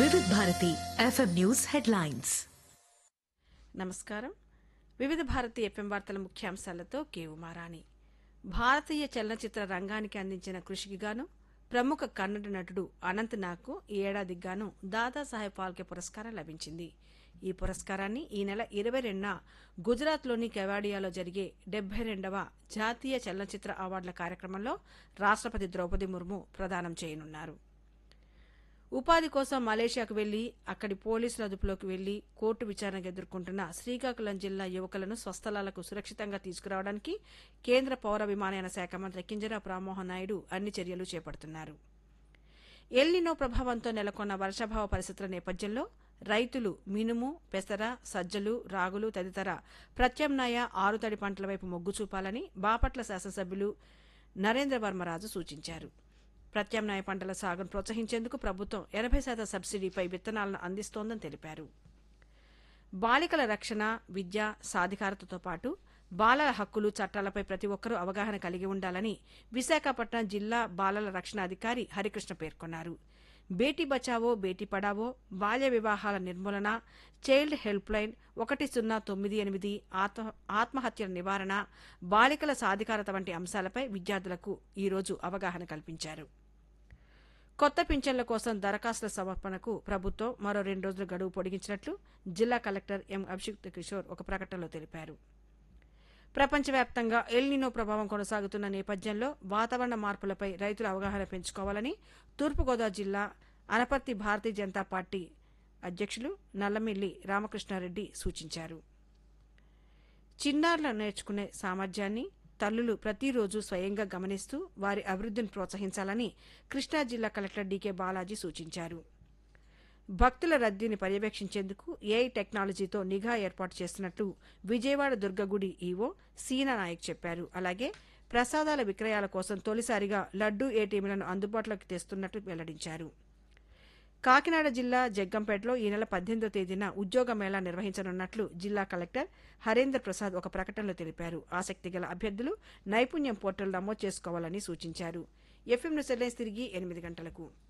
వివిధ Bharati FM news headlines నమస్కారం వివిధ భారతి ఎఫ్ఎం వార్తల ముఖ్యాంశాలతో కే ఉమారాణి భారతీయ చలనచిత్ర రంగానికి అందించిన కృషికి గాను ప్రముఖ కన్నడ నటుడు అనంత్ నాగ్కు ఈ ఏడాదికి గాను దాదాసాహెబ్ ఫాల్కే పురస్కారం లభించింది ఈ పురస్కారాన్ని ఈ నెల ఇరవై రెండున గుజరాత్లోని కెవాడియాలో జరిగే డెబ్బై రెండవ జాతీయ చలనచిత్ర అవార్డుల కార్యక్రమంలో రాష్ట్రపతి ద్రౌపది ముర్ము ప్రదానం చేయనున్నారు ఉపాధి కోసం మలేషియాకు వెళ్లి అక్కడి పోలీసుల అదుపులోకి వెళ్లి కోర్టు విచారణకు ఎదుర్కొంటున్న శ్రీకాకుళం జిల్లా యువకులను స్వస్థలాలకు సురక్షితంగా తీసుకురావడానికి కేంద్ర పౌర విమానయాన శాఖ మంత్రి కింజరాపు రామ్మోహన్ నాయుడు అన్ని చర్యలు చేపడుతున్నారు ఎల్నినో ప్రభావంతో నెలకొన్న వర్షాభావ పరిస్థితుల నేపథ్యంలో రైతులు మినుము పెసర సజ్జలు రాగులు తదితర ప్రత్యామ్నాయ ఆరుతడి పంటల వైపు మొగ్గు చూపాలని బాపట్ల శాసనసభ్యులు నరేంద్ర వర్మరాజు సూచించారు ప్రత్యామ్నాయ పంటల సాగును ప్రోత్సహించేందుకు ప్రభుత్వం ఎనభై శాతం సబ్సిడీపై విత్తనాలను అందిస్తోందని తెలిపారు బాలికల రక్షణ విద్య సాధికారతతో పాటు బాలల హక్కులు చట్టాలపై ప్రతి ఒక్కరూ అవగాహన కలిగి ఉండాలని విశాఖపట్నం జిల్లా బాలల రక్షణ అధికారి హరికృష్ణ పేర్కొన్నారు బేటీ బచావో బేటీ పడావో బాల్య వివాహాల నిర్మూలన చైల్డ్ హెల్ప్ లైన్ ఒకటి సున్నా తొమ్మిది ఎనిమిది ఆత్మ ఆత్మహత్యల నివారణ బాలికల సాధికారత వంటి అంశాలపై విద్యార్థులకు ఈరోజు అవగాహన కల్పించారు కొత్త పింఛన్ల కోసం దరఖాస్తుల సమర్పణకు ప్రభుత్వం మరో రెండు రోజులు గడువు పొడిగించినట్లు జిల్లా కలెక్టర్ ఎం అభిషిక్త్ కిషోర్ ఒక ప్రకటనలో తెలిపారు ప్రపంచవ్యాప్తంగా ఎల్నినో ప్రభావం కొనసాగుతున్న నేపథ్యంలో వాతావరణ మార్పులపై రైతుల అవగాహన పెంచుకోవాలని తూర్పుగోదావరి జిల్లా అనపర్తి భారతీయ జనతా పార్టీ అధ్యక్షులు నల్లమిల్లి రామకృష్ణారెడ్డి సూచించారు చిన్నారులు నేర్చుకునే సామర్థ్యాన్ని తల్లులు ప్రతిరోజు స్వయంగా గమనిస్తూ వారి అభివృద్ధిని ప్రోత్సహించాలని కృష్ణా జిల్లా కలెక్టర్ డీకే బాలాజీ సూచించారు భక్తుల రద్దీని పర్యవేక్షించేందుకు ఏఐ టెక్నాలజీతో నిఘా ఏర్పాటు చేస్తున్నట్లు విజయవాడ దుర్గగుడి ఈవో సీనా నాయక్ చెప్పారు అలాగే ప్రసాదాల విక్రయాల కోసం తొలిసారిగా లడ్డూ ఏటీఎంలను అందుబాటులోకి తెస్తున్నట్లు వెల్లడించారు కాకినాడ జిల్లా జగ్గంపేటలో ఈ నెల పద్దెనిమిదో తేదీన ఉద్యోగ మేళా నిర్వహించనున్నట్లు జిల్లా కలెక్టర్ హరేంద్ర ప్రసాద్ ఒక ప్రకటనలో తెలిపారు ఆసక్తి గల అభ్యర్థులు నైపుణ్యం పోర్టల్ నమోదు చేసుకోవాలని సూచించారు ఎఫ్ఎం న్యూస్ హెడ్లైన్స్ తిరిగి ఎనిమిది గంటలకు